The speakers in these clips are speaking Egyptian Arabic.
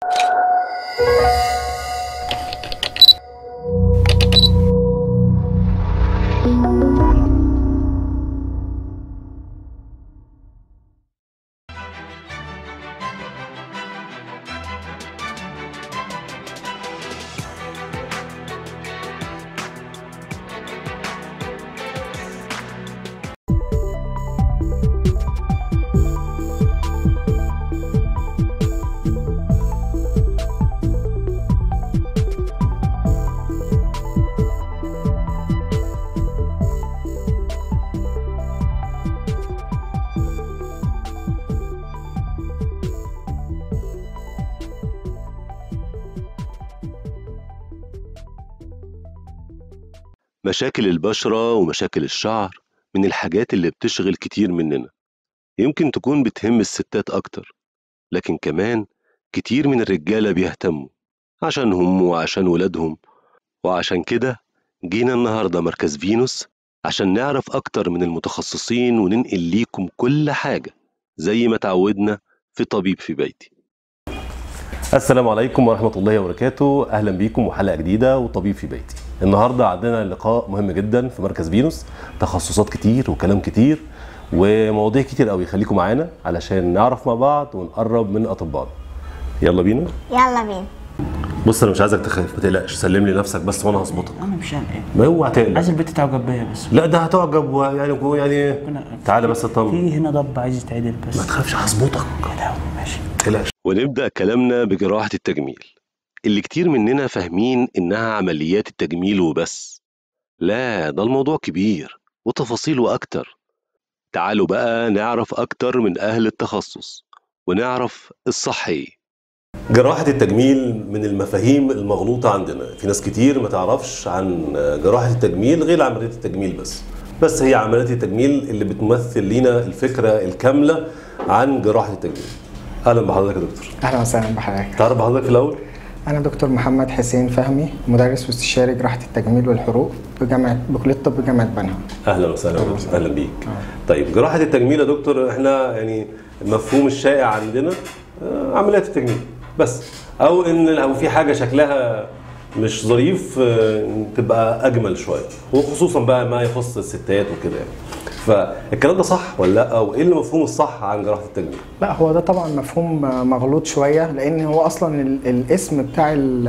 مشاكل البشرة ومشاكل الشعر من الحاجات اللي بتشغل كتير مننا يمكن تكون بتهم الستات أكتر لكن كمان كتير من الرجالة بيهتموا عشانهم وعشان ولادهم وعشان كده جينا النهاردة مركز فينوس عشان نعرف أكتر من المتخصصين وننقل ليكم كل حاجة زي ما تعودنا في طبيب في بيتي السلام عليكم ورحمة الله وبركاته أهلا بيكم وحلقة جديدة وطبيب في بيتي النهاردة عندنا لقاء مهم جدا في مركز فينوس تخصصات كتير وكلام كتير ومواضيع كتير قوي خليكم معانا علشان نعرف مع بعض ونقرب من أطبائنا يلا بينا يلا بينا بص أنا مش عايزك تخاف ما تقلقش سلم لي نفسك بس وأنا هظبطك انا مش قلقان ما اوعى تقلق عايز البيت تعجب بيا بس لا ده هتعجب ويعني يعني أنا- تعالى بس اطمن في هنا ضب عايز يتعدل بس ما تخافش هظبطك كده ماشي تقلقش ونبدأ كلامنا بجراحة التجميل اللي كتير مننا فاهمين إنها عمليات التجميل وبس لا ده الموضوع كبير وتفاصيله أكتر تعالوا بقى نعرف أكتر من أهل التخصص ونعرف الصح إيه جراحة التجميل من المفاهيم المغلوطة عندنا في ناس كتير ما تعرفش عن جراحة التجميل غير عملية التجميل بس بس هي عمليات التجميل اللي بتمثل لنا الفكرة الكاملة عن جراحة التجميل أهلا بحضرتك يا دكتور اهلا وسهلا بحضرتك تعرف بحضرتك في الأول؟ انا دكتور محمد حسين فهمي مدرس واستشاري جراحه التجميل والحروق بجامعه بكليه طب جامعه بنها اهلا وسهلا اهلا بيك طيب جراحه التجميل يا دكتور احنا يعني المفهوم الشائع عندنا آه، عمليات التجميل بس او ان لو في حاجه شكلها مش ظريف آه، تبقى اجمل شويه وخصوصا بقى ما يخص الستات وكده يعني فالكلام ده صح ولا لا او ايه المفهوم الصح عن جراحه التجميل لا هو ده طبعا مفهوم مغلوط شويه لان هو اصلا ال- الاسم بتاع ال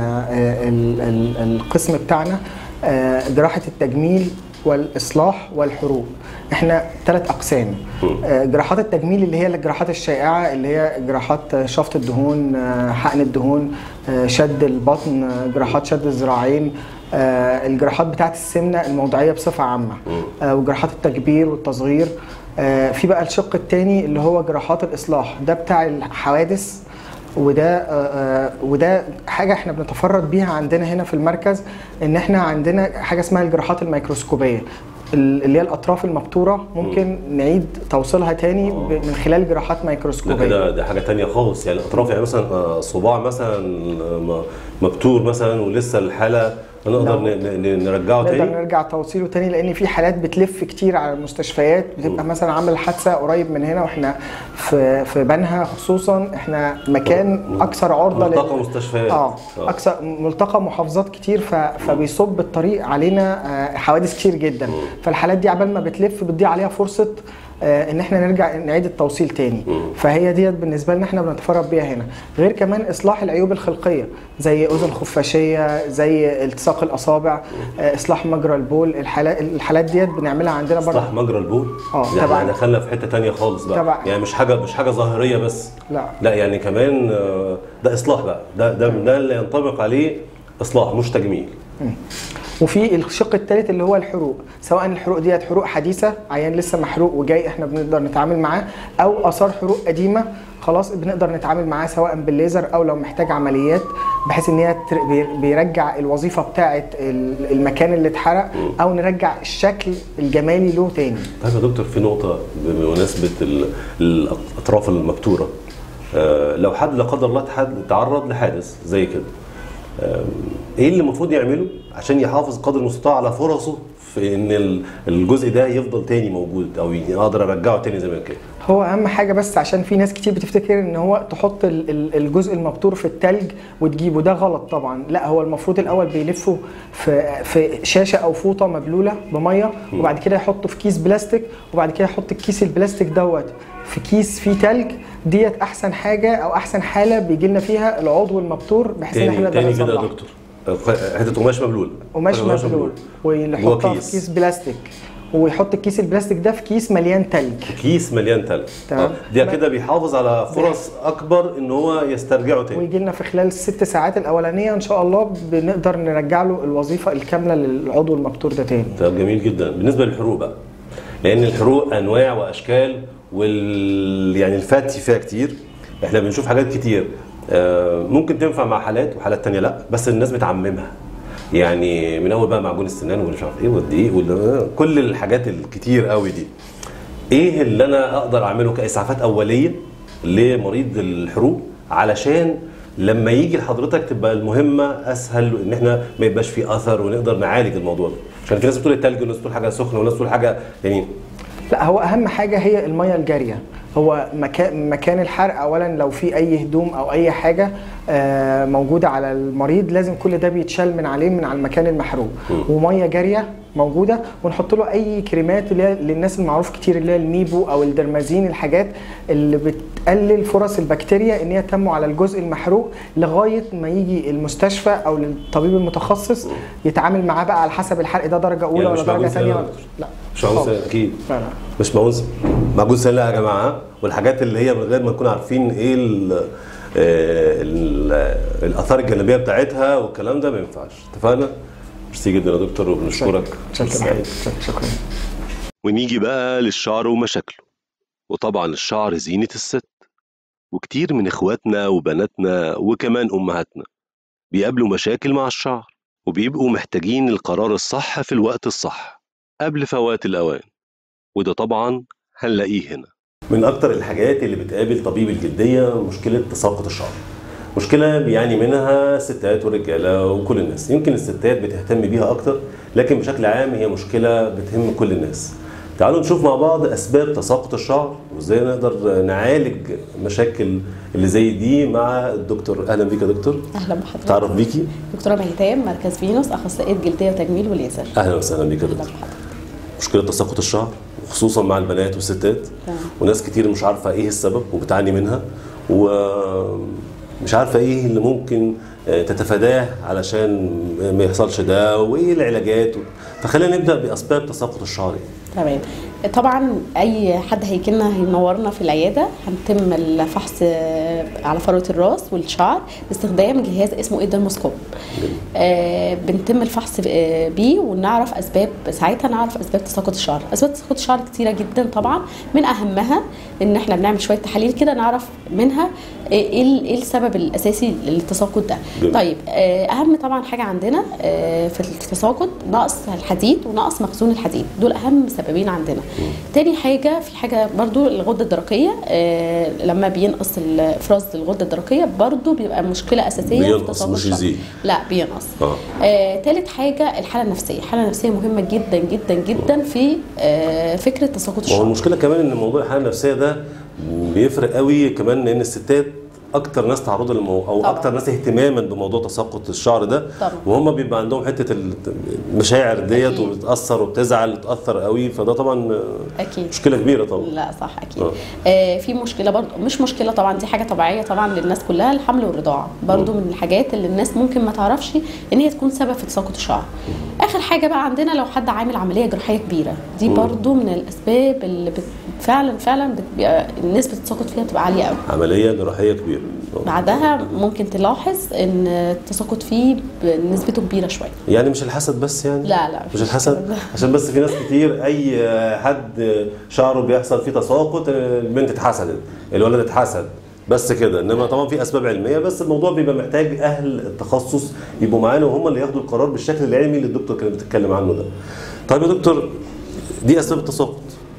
ال ال القسم بتاعنا آه، جراحه التجميل والاصلاح والحروق احنا ثلاث اقسام آه، جراحات التجميل اللي هي الجراحات الشائعه اللي هي جراحات شفط الدهون آه، حقن الدهون آه، شد البطن آه، جراحات شد الذراعين آه، الجراحات بتاعت السمنه الموضعيه بصفه عامه آه، وجراحات التكبير والتصغير آه، في بقى الشق الثاني اللي هو جراحات الاصلاح ده بتاع الحوادث وده آه، آه، وده حاجه احنا بنتفرد بيها عندنا هنا في المركز ان احنا عندنا حاجه اسمها الجراحات الميكروسكوبيه ال- اللي هي الاطراف المبتوره ممكن نعيد توصيلها تاني ب- من خلال جراحات ده ميكروسكوبيه كده ده حاجه تانية خالص يعني الاطراف يعني مثلا آه، صباع مثلا آه، م- مبتور مثلا ولسه الحاله نقدر لو- ن- ن- نرجعه نقدر تاني نرجع توصيله تاني لان في حالات بتلف كتير على المستشفيات بتبقى مثلا عامل حادثه قريب من هنا واحنا في في بنها خصوصا احنا مكان اكثر عرضه لل- ملتقى مستشفيات اه اكثر ملتقى محافظات كتير ف... فبيصب الطريق علينا آه، حوادث كتير جدا فالحالات دي عبال ما بتلف بتضيع عليها فرصه آه، ان احنا نرجع نعيد التوصيل تاني فهي ديت بالنسبه لنا احنا بنتفرج بيها هنا غير كمان اصلاح العيوب الخلقيه زي اذن خفاشيه زي التصاق الاصابع آه، اصلاح مجرى البول الحالات الحالات ديت بنعملها عندنا برضه اصلاح مجرى البول اه، يعني طبعا. احنا دخلنا في حته تانية خالص بقى طبعا. يعني مش حاجه مش حاجه ظاهريه بس لا. لا يعني كمان آه، ده اصلاح بقى ده ده ده اللي ينطبق عليه اصلاح مش تجميل وفي الشق الثالث اللي هو الحروق سواء الحروق ديت حروق حديثه عيان لسه محروق وجاي احنا بنقدر نتعامل معاه او اثار حروق قديمه خلاص بنقدر نتعامل معاه سواء بالليزر او لو محتاج عمليات بحيث ان هي تر- بي- بيرجع الوظيفه بتاعه ال- المكان اللي اتحرق او نرجع الشكل الجمالي له تاني طيب يا دكتور في نقطه بمناسبه ال- الاطراف المبتوره آه، لو حد لا قدر الله تحد- تعرض لحادث زي كده آم، ايه اللي المفروض يعمله عشان يحافظ قدر المستطاع على فرصه في ان ال- الجزء ده يفضل تاني موجود او ي- اقدر ارجعه تاني زي ما كان هو اهم حاجه بس عشان في ناس كتير بتفتكر ان هو تحط ال- ال- الجزء المبتور في التلج وتجيبه ده غلط طبعا لا هو المفروض الاول بيلفه في في شاشه او فوطه مبلوله بميه وبعد كده يحطه في كيس بلاستيك وبعد كده يحط الكيس البلاستيك دوت في كيس فيه تلج ديت احسن حاجه او احسن حاله بيجي لنا فيها العضو المبتور بحيث ان احنا تاني نقدر تاني كده يا نصلحه. دكتور حته قماش مبلول قماش حتة مبلول جوه ويحطها كيس. في كيس بلاستيك ويحط الكيس البلاستيك ده في كيس مليان تلج كيس مليان تلج تمام. آه، ده كده بيحافظ على فرص اكبر ان هو يسترجعه تاني ويجي لنا في خلال الست ساعات الاولانيه ان شاء الله بنقدر نرجع له الوظيفه الكامله للعضو المبتور ده تاني طب جميل جدا بالنسبه للحروق بقى لان الحروق انواع واشكال وال يعني الفتي فيها كتير احنا بنشوف حاجات كتير آه، ممكن تنفع مع حالات وحالات تانية لا بس الناس بتعممها يعني من اول بقى معجون السنان ومش عارف ايه والدقيق وال- كل الحاجات الكتير قوي دي ايه اللي انا اقدر اعمله كاسعافات اوليه لمريض الحروق علشان لما يجي لحضرتك تبقى المهمه اسهل ان احنا ما يبقاش في اثر ونقدر نعالج الموضوع ده عشان في ناس بتقول التلج وناس بتقول حاجه سخنه وناس بتقول حاجه يعني لا هو اهم حاجه هي الميه الجاريه هو مكان مكان الحرق اولا لو في اي هدوم او اي حاجه آه، موجوده على المريض لازم كل ده بيتشال من عليه من على المكان المحروق وميه جاريه موجوده ونحط له اي كريمات اللي هي للناس المعروف كتير اللي هي الميبو او الدرمازين الحاجات اللي بتقلل فرص البكتيريا ان هي تنمو على الجزء المحروق لغايه ما يجي المستشفى او الطبيب المتخصص يتعامل معاه بقى على حسب الحرق ده درجه اولى يعني ولا مش معجون درجه ثانيه سنان ولا لا مش معجون خالص. سنان اكيد لا لا مش معجون سنان. معجون سنان لا يا جماعه والحاجات اللي هي من غير ما نكون عارفين ايه ال ال الاثار الجانبيه بتاعتها والكلام ده ما ينفعش اتفقنا؟ ميرسي جدا يا دكتور وبنشكرك شكرا سعيد. شكرا ونيجي بقى للشعر ومشاكله وطبعا الشعر زينة الست وكتير من اخواتنا وبناتنا وكمان امهاتنا بيقابلوا مشاكل مع الشعر وبيبقوا محتاجين القرار الصح في الوقت الصح قبل فوات الاوان وده طبعا هنلاقيه هنا من اكتر الحاجات اللي بتقابل طبيب الجلديه مشكله تساقط الشعر مشكله بيعاني منها الستات والرجاله وكل الناس يمكن الستات بتهتم بيها اكتر لكن بشكل عام هي مشكله بتهم كل الناس تعالوا نشوف مع بعض اسباب تساقط الشعر وازاي نقدر نعالج مشاكل اللي زي دي مع الدكتور اهلا بيك يا دكتور اهلا بحضرتك تعرف بيكي دكتوره مهتام مركز فينوس اخصائيه جلديه وتجميل وليزر اهلا وسهلا بيك يا اهلا دكتور بحضرتك مشكله تساقط الشعر وخصوصا مع البنات والستات تمام. وناس كتير مش عارفه ايه السبب وبتعاني منها ومش عارفه ايه اللي ممكن آه، تتفاداه علشان ما يحصلش ده وايه العلاجات فخلينا نبدا باسباب تساقط الشعر تمام طبعا اي حد هيجي لنا هينورنا في العياده هنتم الفحص على فروه الراس والشعر باستخدام جهاز اسمه ايدرموسكوب آه بنتم الفحص آه، بيه ونعرف اسباب ساعتها نعرف اسباب تساقط الشعر اسباب تساقط الشعر كتيره جدا طبعا من اهمها ان احنا بنعمل شويه تحاليل كده نعرف منها ايه ال- إيه السبب الاساسي للتساقط ده جميل. طيب آه، اهم طبعا حاجه عندنا آه، في التساقط نقص الحديد ونقص مخزون الحديد دول اهم سببين عندنا تاني حاجه في حاجه برضو الغده الدرقيه آه، لما بينقص الافراز الغده الدرقيه برضو بيبقى مشكله اساسيه في بينقص تساقط مش الشعر. يزيد. لا بينقص اه آه، تالت حاجه الحاله النفسيه الحاله النفسيه مهمه جدا جدا جدا في آه، فكره تساقط وهو الشعر المشكله كمان ان موضوع الحاله النفسيه ده بيفرق قوي كمان لان الستات اكتر ناس تعرض للمو... او طبعا. اكتر ناس اهتماما بموضوع تساقط الشعر ده طبعا. وهم بيبقى عندهم حته المشاعر ديت أكيد. وبتاثر وبتزعل وتاثر قوي فده طبعا اكيد مشكله كبيره طبعا لا صح اكيد آه. آه في مشكله برضو مش مشكله طبعا دي حاجه طبيعيه طبعا للناس كلها الحمل والرضاعه برضو من الحاجات اللي الناس ممكن ما تعرفش ان هي تكون سبب في تساقط الشعر اخر حاجه بقى عندنا لو حد عامل عمليه جراحيه كبيره دي برضو من الاسباب اللي بت فعلا فعلا بتبقى نسبه التساقط فيها بتبقى عاليه قوي عمليه جراحيه كبيره بعدها ممكن تلاحظ ان التساقط فيه نسبته كبيره شويه يعني مش الحسد بس يعني لا لا مش الحسد عشان بس في ناس كتير اي حد شعره بيحصل فيه تساقط البنت اتحسدت الولد اتحسد بس كده انما طبعا في اسباب علميه بس الموضوع بيبقى محتاج اهل التخصص يبقوا معانا وهم اللي ياخدوا القرار بالشكل العلمي اللي الدكتور كانت بتتكلم عنه ده. طيب يا دكتور دي اسباب التساقط.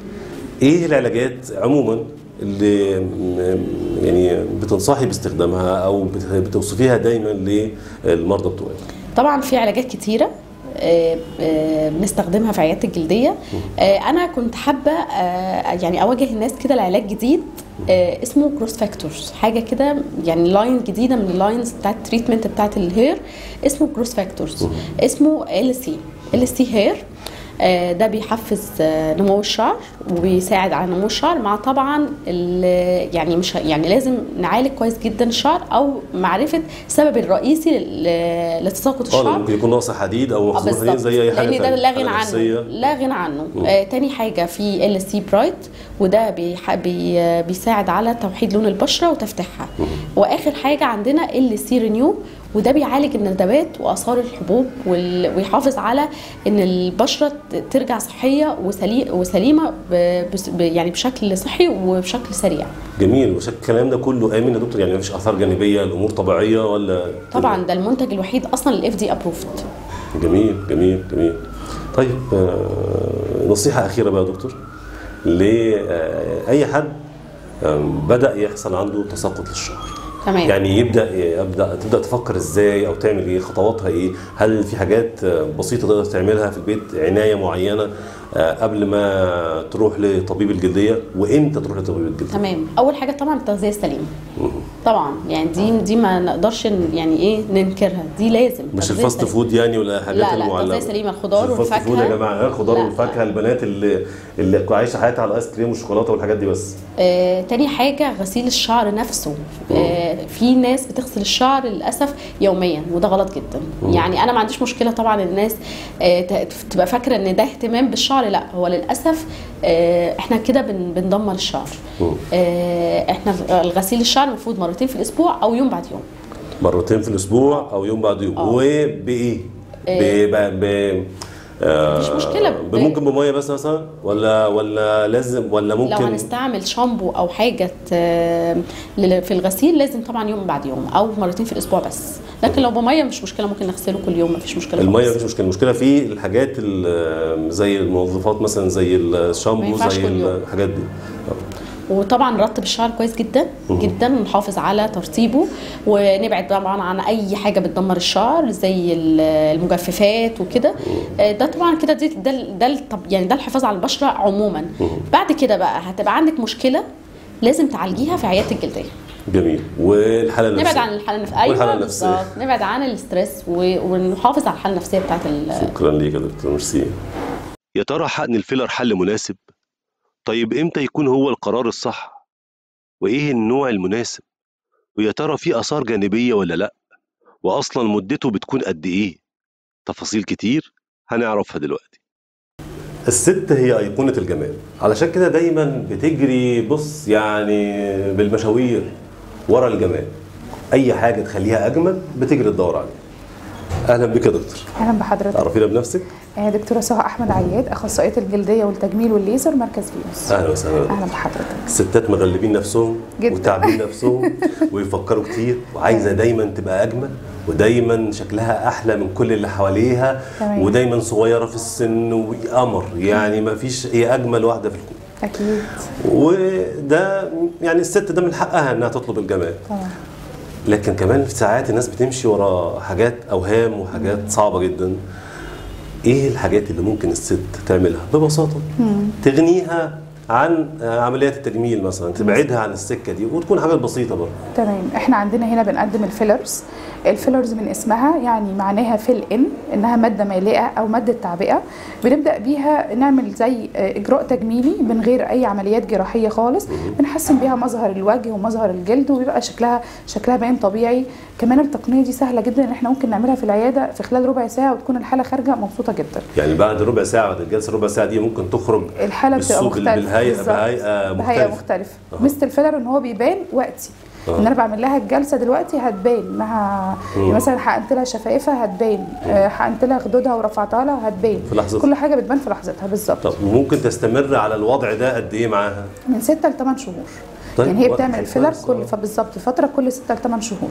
ايه العلاجات عموما اللي م- يعني بتنصحي باستخدامها او بت- بتوصفيها دايما للمرضى بتوعك؟ طبعا في علاجات كتيره آه، آه، بنستخدمها في عياده الجلديه آه، انا كنت حابه آه، يعني اوجه الناس كده لعلاج جديد آه، اسمه كروس فاكتورز حاجه كده يعني لاين جديده من اللاينز بتاعت التريتمنت بتاعت الهير اسمه كروس فاكتورز اسمه ال سي ال سي هير آه، ده بيحفز آه، نمو الشعر وبيساعد على نمو الشعر مع طبعا ال- يعني مش ه- يعني لازم نعالج كويس جدا الشعر او معرفه السبب الرئيسي لل- لتساقط اه الشعر ممكن يكون ناقص حديد او آه، مخزون حديد زي اي حاجه لان ده تانية. لا حالة غنى عنه نفسية. لا غنى عنه آه تاني حاجه في ال سي برايت وده بيح... بي... آه، بيساعد على توحيد لون البشره وتفتيحها واخر حاجه عندنا ال سي رينيو وده بيعالج الندبات واثار الحبوب وال... ويحافظ على ان البشره ت- ترجع صحيه وسلي... وسليمه ب... بس- ب... يعني بشكل صحي وبشكل سريع جميل وش الكلام ده كله امن يا دكتور يعني مفيش اثار جانبيه الامور طبيعيه ولا طبعا ده المنتج الوحيد اصلا الاف دي ابروفد جميل جميل جميل طيب آه، نصيحه اخيره بقى يا دكتور لاي حد آم، بدا يحصل عنده تساقط للشعر تمام يعني يبدا يبدا تبدا تفكر ازاي او تعمل ايه خطواتها ايه هل في حاجات آه، بسيطه تقدر تعملها في البيت عنايه معينه آه، قبل ما تروح لطبيب الجلديه وامتى تروح لطبيب الجلديه تمام اول حاجه طبعا التغذيه السليمه طبعا يعني دي دي ما نقدرش ن- يعني ايه ننكرها دي لازم مش تغذية الفاست سليمة. فود يعني ولا حاجات لا، لا، المعلبه تغذية سليمة، الخضار مش الفاست فود يا والفاكهة. جماعه الخضار لا، والفاكهه البنات اللي اللي عايشه حياتها على الايس كريم والشوكولاته والحاجات دي بس آه، تاني حاجة غسيل الشعر نفسه آه، في ناس بتغسل الشعر للأسف يوميا وده غلط جدا يعني أنا ما عنديش مشكلة طبعا الناس آه، ت- تبقى فاكرة إن ده اهتمام بالشعر لا هو للأسف آه، احنا كده بن- بندمر الشعر آه، احنا غسيل الشعر المفروض مرتين في الأسبوع أو يوم بعد يوم مرتين في الاسبوع او يوم بعد يوم آه. وبايه؟ ب ب ب آه، مفيش مشكلة ب- ممكن بميه بس مثلا ولا ولا لازم ولا لو ممكن هنستعمل شامبو او حاجه ت- لل- في الغسيل لازم طبعا يوم بعد يوم او مرتين في الاسبوع بس لكن لو بميه مش مشكله ممكن نغسله كل يوم مفيش مشكله الميه خالص. مفيش مشكله المشكله في الحاجات ال- زي المنظفات مثلا زي ما الشامبو ينفعش زي كل يوم. الحاجات دي وطبعا نرطب الشعر كويس جدا جدا ونحافظ على ترطيبه ونبعد طبعا عن اي حاجه بتدمر الشعر زي ال- المجففات وكده آه، ده طبعا كده دي- ده ال- ده ال- طب يعني ده الحفاظ على البشره عموما بعد كده بقى هتبقى عندك مشكله لازم تعالجيها في عياده الجلديه جميل والحاله النفسيه نبعد عن الحاله النفسيه والحالة ايوه النفسية. بالظبط نبعد عن الاسترس و- ونحافظ على الحاله النفسيه بتاعت ال- شكرا ليك يا دكتور ميرسي يا ترى حقن الفيلر حل مناسب؟ طيب امتى يكون هو القرار الصح؟ وايه النوع المناسب؟ ويا ترى في آثار جانبية ولا لأ؟ وأصلا مدته بتكون قد إيه؟ تفاصيل كتير هنعرفها دلوقتي الست هي أيقونة الجمال علشان كده دايما بتجري بص يعني بالمشاوير ورا الجمال أي حاجة تخليها أجمل بتجري تدور عليها أهلا بك يا دكتور اهلا بحضرتك تعرفينا بنفسك آه، دكتوره سهى احمد عياد اخصائيه الجلديه والتجميل والليزر مركز فيوس أهلا وسهلا اهلا بحضرتك الستات مغلبين نفسهم جدا. وتعبين نفسهم ويفكروا كتير وعايزه دايما تبقى اجمل ودايما شكلها احلى من كل اللي حواليها تمام. ودايما صغيره في السن وقمر يعني ما فيش هي اجمل واحده في الكون اكيد وده يعني الست ده من حقها انها تطلب الجمال طبعا لكن كمان في ساعات الناس بتمشي ورا حاجات اوهام وحاجات صعبه جدا ايه الحاجات اللي ممكن الست تعملها ببساطه تغنيها عن عمليات التجميل مثلا تبعدها عن السكه دي وتكون حاجات بسيطه برضه تمام احنا عندنا هنا بنقدم الفيلرز الفيلرز من اسمها يعني معناها فيل ان انها ماده مالئه او ماده تعبئه بنبدا بيها نعمل زي آه، اجراء تجميلي من غير اي عمليات جراحيه خالص بنحسن بيها مظهر الوجه ومظهر الجلد وبيبقى شكلها شكلها باين طبيعي كمان التقنيه دي سهله جدا ان احنا ممكن نعملها في العياده في خلال ربع ساعه وتكون الحاله خارجه مبسوطه جدا يعني بعد ربع ساعه بعد الجلسه ربع ساعه دي ممكن تخرج الحاله بتبقى بالسوق مختلفه بالهيئه بالظبط. بهيئه بهيئه مختلفه مختلفه أها. ميزه الفيلر ان هو بيبان وقتي أها. ان انا بعمل لها الجلسه دلوقتي هتبان انها يعني مثلا حقنت لها شفايفها هتبان آه، حقنت لها خدودها ورفعتها لها هتبان في لحظتها. كل حاجه بتبان في لحظتها بالظبط طب ممكن تستمر على الوضع ده قد ايه معاها؟ من 6 ل 8 شهور طيب، يعني هي وقت بتعمل الفيلر كويس، كل آه. فبالظبط فتره كل 6 ل 8 شهور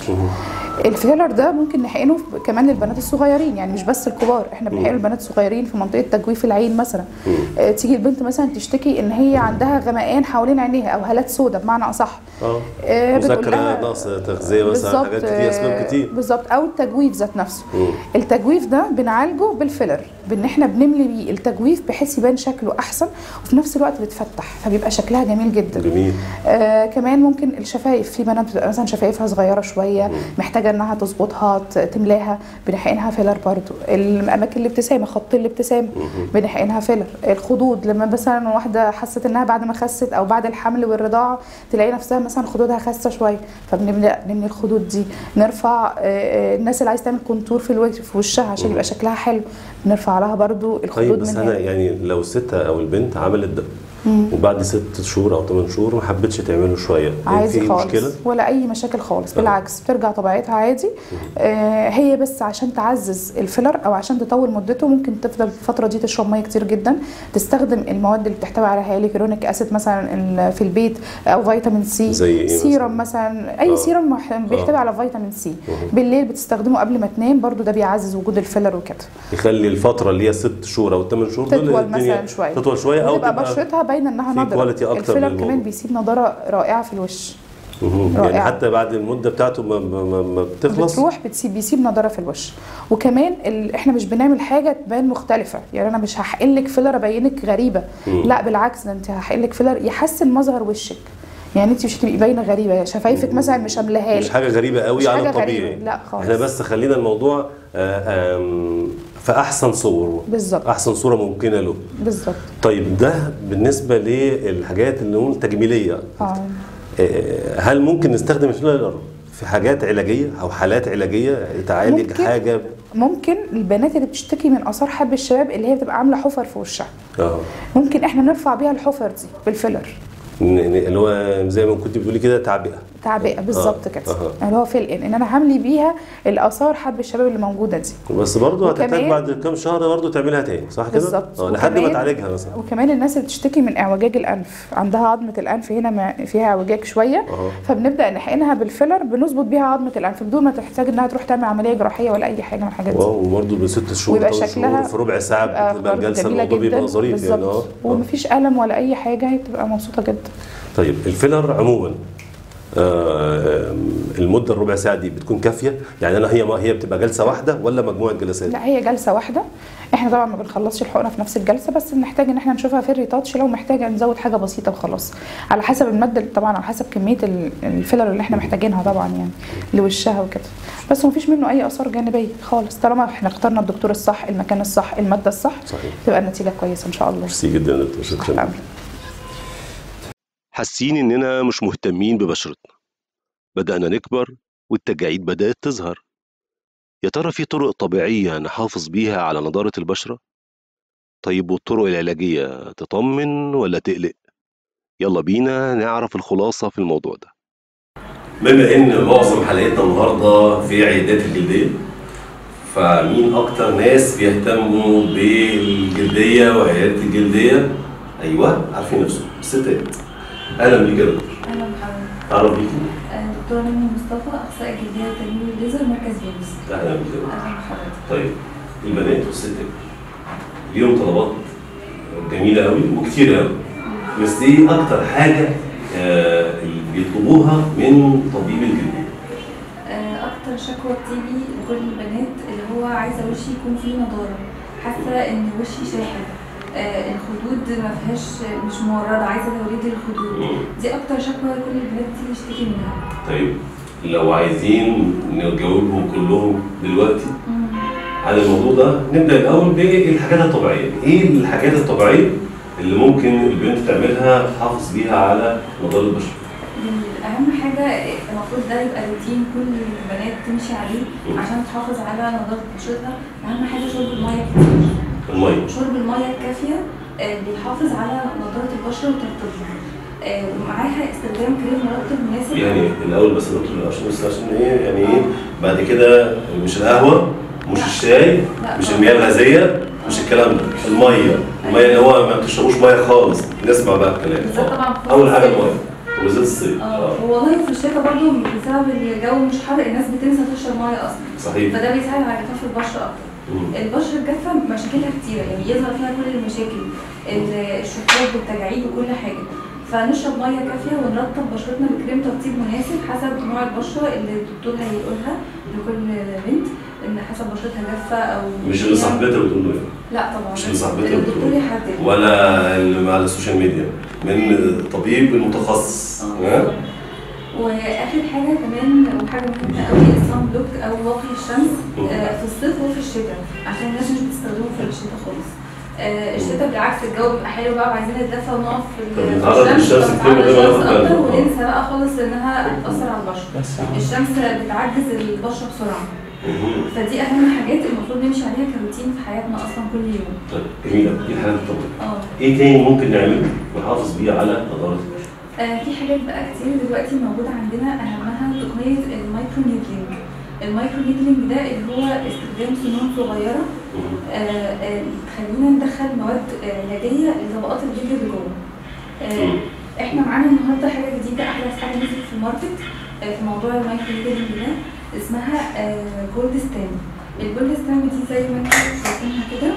الفيلر ده ممكن نحقنه في- كمان للبنات الصغيرين يعني مش بس الكبار احنا بنحقنه للبنات الصغيرين في منطقه تجويف العين مثلا آه، تيجي البنت مثلا تشتكي ان هي عندها غمقان حوالين عينيها او هالات سوداء بمعنى اصح اه آه، بتقول مذاكره لها- نقص تغذيه مثلا حاجات كتير اسباب آه، كتير بالظبط او التجويف ذات نفسه مم. التجويف ده بنعالجه بالفيلر بان احنا بنملي بيه التجويف بحيث يبان شكله احسن وفي نفس الوقت بتفتح فبيبقى شكلها جميل جدا جميل آه كمان ممكن الشفايف في بنات بتبقى مثلا شفايفها صغيره شويه محتاجه انها تظبطها ت- تملاها بنحقنها فيلر برضو الاماكن الابتسامه خط الابتسامه بنحقنها فيلر الخدود لما مثلا واحده حست انها بعد ما خست او بعد الحمل والرضاعه تلاقي نفسها مثلا خدودها خاسه شويه فبنبدا نملي الخدود دي نرفع آه، آه، الناس اللي عايز تعمل كونتور في الوجه في وشها عشان يبقى شكلها حلو بنرفع لها برضو الخدود طيب بس من انا هنا يعني لو الست او البنت عملت ده وبعد ست شهور او ثمان شهور ما حبتش تعمله شويه عادي في خالص مشكله ولا اي مشاكل خالص بالعكس بترجع طبيعتها عادي آه هي بس عشان تعزز الفيلر او عشان تطول مدته ممكن تفضل الفتره دي تشرب ميه كتير جدا تستخدم المواد اللي بتحتوي على هياليكرونيك اسيد مثلا ال- في البيت او فيتامين سي زي إيه سيرم مثلا اي آه. سيرم مح- بيحتوي على فيتامين سي بالليل بتستخدمه قبل ما تنام برضو ده بيعزز وجود الفيلر وكده يخلي الفتره اللي هي ست شهور او ثمان شهور دول تطول الدنيا مثلا شويه تطول شويه او وتبقى بشرتها باينه انها في نضره quality أكتر الفيلر للموضوع. كمان بيسيب نضاره رائعه في الوش مهم. يعني رائعة. حتى بعد المده بتاعته ما, ما, ما, ما بتخلص بتروح بتسيب بيسيب نضاره في الوش وكمان ال... احنا مش بنعمل حاجه تبان مختلفه يعني انا مش هحقن لك فيلر ابينك غريبه مم. لا بالعكس ده انت هحقن لك فيلر يحسن مظهر وشك يعني انت مش هتبقي باينه غريبه شفايفك مثلا مش املاها مش لك حاجه غريبه قوي مش على حاجة الطبيعي غريبة، لا خالص. احنا بس خلينا الموضوع آه، آم، في احسن صوره بالظبط. احسن صوره ممكنه له بالظبط طيب ده بالنسبه للحاجات اللي نقول تجميليه اه آه، هل ممكن نستخدم الفيلر في حاجات علاجيه او حالات علاجيه تعالج ممكن. حاجه ممكن البنات اللي بتشتكي من اثار حب الشباب اللي هي بتبقى عامله حفر في وشها اه ممكن احنا نرفع بيها الحفر دي بالفيلر ن- ن- اللي هو زي ما كنت بتقولي كده تعبئه تعبئه بالظبط كده أها. اللي هو فيل ان ان انا هملي بيها الاثار حب الشباب اللي موجوده دي بس برضه هتحتاج وكمان- بعد كام شهر برضه تعملها تاني صح كده؟ بالظبط. اه لحد ما وكمان- تعالجها مثلا وكمان الناس اللي بتشتكي من اعوجاج الانف عندها عظمه الانف هنا ما فيها اعوجاج شويه أها. فبنبدا نحقنها بالفيلر بنظبط بيها عظمه الانف بدون ما تحتاج انها تروح تعمل عمليه جراحيه ولا اي حاجه من الحاجات دي واو وبرضه بست شهور ويبقى تمن شكلها شهور في ربع ساعه بتبقى بتبقى برضه الجلسه جميله الموضوع جدا بيبقى ظريف يعني اه بالظبط آه. ومفيش الم ولا اي حاجه هي بتبقى مبسوطه جدا طيب الفيلر عموما آه المده الربع ساعه دي بتكون كافيه يعني انا هي ما هي بتبقى جلسه واحده ولا مجموعه جلسات لا هي جلسه واحده احنا طبعا ما بنخلصش الحقنه في نفس الجلسه بس بنحتاج ان احنا نشوفها في الريتاتش لو محتاجه نزود حاجه بسيطه وخلاص على حسب الماده طبعا على حسب كميه ال- الفيلر اللي احنا محتاجينها طبعا يعني لوشها وكده بس ما فيش منه اي اثار جانبيه خالص طالما احنا اخترنا الدكتور الصح المكان الصح الماده الصح صحيح. تبقى النتيجه كويسه ان شاء الله ميرسي جدا يا دكتور شكرا الأمر. حاسين إننا مش مهتمين ببشرتنا بدأنا نكبر والتجاعيد بدأت تظهر يا ترى في طرق طبيعية نحافظ بيها على نضارة البشرة؟ طيب والطرق العلاجية تطمن ولا تقلق؟ يلا بينا نعرف الخلاصة في الموضوع ده بما ان معظم حلقتنا النهارده في عيادات الجلديه فمين اكتر ناس بيهتموا بالجلديه وعيادات الجلديه ايوه عارفين نفسهم الستات اهلا بيك يا دكتور اهلا بحضرتك اعرف بيكي آه، دكتوره نمي مصطفى اخصائي جلديه وتجميل الليزر مركز فيروس اهلا بيك يا دكتور. اهلا بحضرتك طيب البنات والستات ليهم طلبات جميله قوي وكتير قوي بس دي اكتر حاجه آه، اللي بيطلبوها من طبيب الجلديه آه، اكتر شكوى بتيجي لكل البنات اللي هو عايزه وشي يكون فيه نضاره حاسه ان وشي شاحب آه، الخدود ما فيهاش مش مورده عايزه توريد الخدود مم. دي اكتر شكوى كل البنات بتيجي تشتكي منها طيب لو عايزين نجاوبهم كلهم دلوقتي على الموضوع ده نبدا الاول بالحاجات الطبيعيه ايه الحاجات الطبيعيه اللي ممكن البنت تعملها تحافظ بيها على نضاره البشره جميل. اهم حاجه المفروض ده يبقى روتين كل البنات تمشي عليه مم. عشان تحافظ على نضاره بشرتها اهم حاجه شرب الميه كتير الميه شرب الميه الكافيه آه، بيحافظ على نضاره البشره وترطيبها آه، ومعاها استخدام كريم مرطب مناسب يعني الاول بس يا دكتور عشان بس عشان ايه يعني ايه بعد كده مش القهوه مش لا. الشاي لا. مش المياه الغازيه مش الكلام ده الميه الميه اللي هو ما بتشربوش ميه خالص نسمع بقى الكلام بالذات طبعا في اول حاجه الصيف. الميه وبالذات الصيف اه والله في الشتاء برضه بسبب الجو مش حر الناس بتنسى تشرب ميه اصلا صحيح فده بيساعد على جفاف البشره اكتر مم. البشره الجافه مشاكلها كتيره يعني يظهر فيها كل المشاكل ال- الشحوب والتجاعيد وكل حاجه فنشرب ميه كافيه ونرطب بشرتنا بكريم ترطيب مناسب حسب نوع البشره اللي الدكتور هيقولها لكل بنت ان حسب بشرتها جافه او مش اللي صاحبتها بتقول له يعني. لا طبعا مش اللي صاحبتها الدكتور بتقول يحدد ولا اللي على السوشيال ميديا من الطبيب المتخصص آه، ها؟ بالظبط. واخر حاجه كمان وحاجه مهمه قوي الصن بلوك او واقي الشمس آه، في الصيف وفي الشتاء عشان الناس مش بتستخدمه في الشتاء خالص آه، الشتاء بالعكس الجو بيبقى حلو بقى وعايزين نتدفى ونقف في ال- في فبنتعرض للشمس فبنتعرض كتير وده للشمس بقى اكتر غلط. وننسى بقى خالص انها بتاثر على البشره بس الشمس بتعجز البشره بسرعه مهم. فدي اهم حاجات المفروض نمشي عليها كروتين في حياتنا اصلا كل يوم طيب جميلة دي الحالات الطبية اه ايه تاني ممكن نعمله نحافظ بيه على نضارة البشرة؟ آه، في حاجات بقى كتير دلوقتي موجودة عندنا أهمها تقنية المايكرو نيدلينج المايكرو نيدلينج ده اللي هو استخدام سنون صغيرة مهم. آه، آه، تخلينا ندخل مواد آه، علاجية لطبقات الجلد اللي جوه آه، مم. احنا معانا النهارده حاجة جديدة أحدث حاجة نزلت في الماركت آه، في موضوع المايكرو نيدلينج ده اسمها آه، جولد ستام الجولد ستام دي زي ما انتم شايفينها كده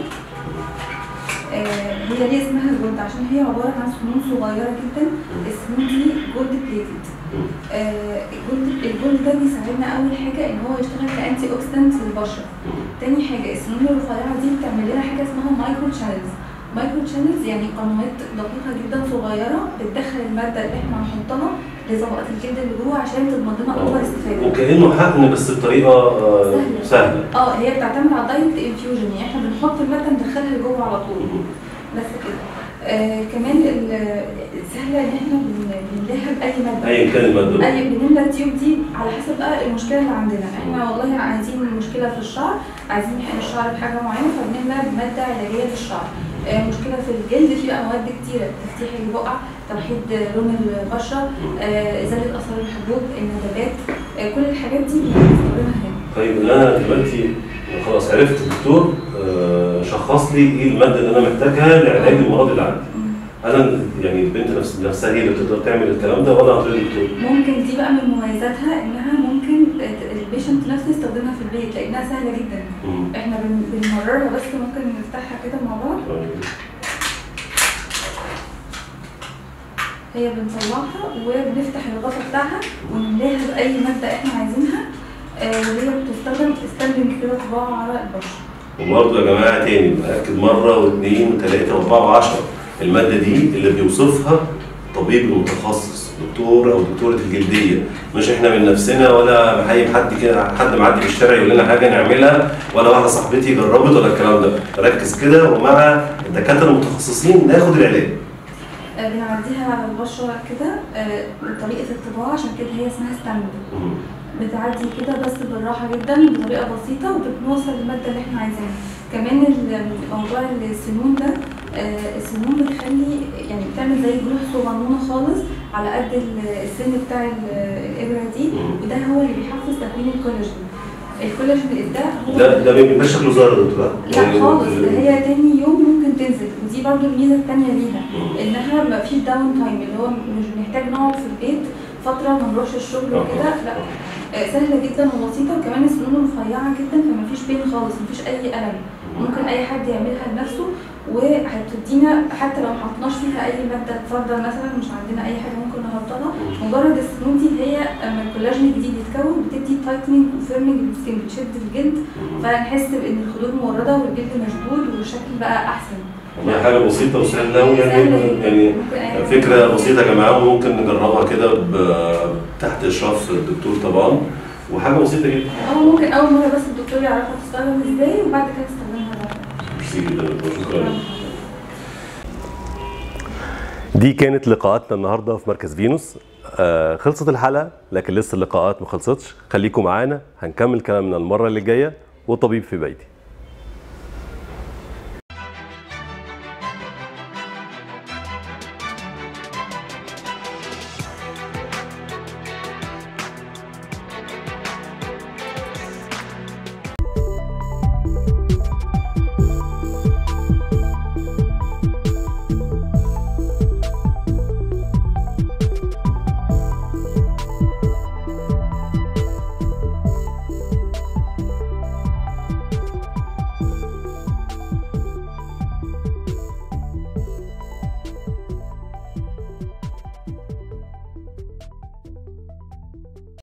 آه، هي ليه اسمها جولد عشان هي عبارة عن سنون صغيرة جدا السنون دي جولد بليتد آه، الجولد الجولد ده بيساعدنا اول حاجه ان هو يشتغل كانتي اوكسيدنت للبشره تاني حاجه السنون الرفيعه دي بتعمل لنا حاجه اسمها مايكرو شانلز مايكرو شانلز يعني قنوات دقيقه جدا صغيره بتدخل الماده اللي احنا هنحطها لطبقه الجلد اللي جوه عشان تضمن لنا اكبر استفاده وكأنه حقن بس بطريقة آه، سهلة. سهلة اه هي بتعتمد على دايركت انفيوجن يعني احنا بنحط الماده ندخلها لجوه على طول بس كده آه كمان ال- سهله ان احنا بن- بنلاها باي ماده ايا كان المادة بقى. اي بنملى التيوب دي على حسب بقى المشكله اللي عندنا احنا والله عايزين مشكله في الشعر عايزين نحقن الشعر بحاجه معينه فبنملى بماده علاجيه للشعر آه، مشكله في الجلد في بقى مواد كتيره تفتيح البقع توحيد لون البشره آه، ازاله اثار الحبوب الندبات آه، كل الحاجات دي بنستخدمها هنا طيب انا دلوقتي خلاص عرفت الدكتور آه، شخص لي ايه المادة اللي انا محتاجها لعلاج المرض اللي عندي انا يعني البنت نفس نفسها هي اللي بتقدر تعمل الكلام ده ولا عن طريق الدكتور؟ ممكن دي بقى من مميزاتها انها ممكن آه، البيشنت نفسه يستخدمها في البيت لانها سهله جدا مم. احنا بن- بنمررها بس ممكن نفتحها كده مع بعض هي بنطلعها وبنفتح الغطا بتاعها ونملاها بأي مادة احنا عايزينها آه، وهي بتستخدم ستاندنج كده طباعة على البشرة وبرضه يا جماعه تاني باكد مره واثنين وثلاثه واربعه وعشره الماده دي اللي بيوصفها الطبيب المتخصص دكتور او دكتوره الجلديه مش احنا من نفسنا ولا بحيي حد كده حد معدي في الشارع يقول لنا حاجه نعملها ولا واحده صاحبتي جربت ولا الكلام ده ركز كده ومع الدكاتره المتخصصين ناخد العلاج آه، بنعديها على البشرة كده آه، بطريقة الطباعة عشان كده هي اسمها ستاند بتعدي كده بس بالراحة جدا بطريقة بسيطة وبنوصل للمادة اللي احنا عايزينها كمان ال- موضوع السنون ده آه، السنون بتخلي يعني بتعمل زي جروح صغنونة خالص على قد ال- السن بتاع ال- الإبرة دي وده هو اللي بيحفز تكوين الكولاجين الكولاجين ده هو ده ده ما بيبقاش شكله ظاهر يا دكتور لا خالص ده هي تاني يوم ممكن تنزل ودي برضو الميزه التانيه ليها انها ما فيش داون تايم اللي هو مش بنحتاج نقعد في البيت فتره ما نروحش الشغل وكده لا آه، سهله جدا وبسيطه وكمان السنون رفيعه جدا فما فيش بين خالص ما فيش اي الم ممكن اي حد يعملها لنفسه وهتدينا حتى لو ما حطناش فيها اي ماده تفضل مثلا مش عندنا اي حاجه ممكن نحطها مجرد السنون دي هي اما الكولاجين الجديد يتكون بتدي تايتنينج وفيرمنج للسكين بتشد الجلد فنحس بان الخدود مورده والجلد مشدود والشكل بقى احسن والله حاجه بسيطه وسهله قوي يعني سهلة جداً. يعني ممكن أي حد فكره بسيطه يا جماعه وممكن نجربها كده ب- تحت اشراف الدكتور طبعا وحاجه بسيطه جدا اه ممكن اول مره بس الدكتور يعرفها تستخدم ازاي وبعد كده تستخدمها بقى ميرسي جدا يا دكتور، شكرا دي كانت لقاءاتنا النهارده في مركز فينوس آه خلصت الحلقه لكن لسه اللقاءات ما خلصتش خليكم معانا هنكمل كلامنا المره اللي جايه وطبيب في بيتي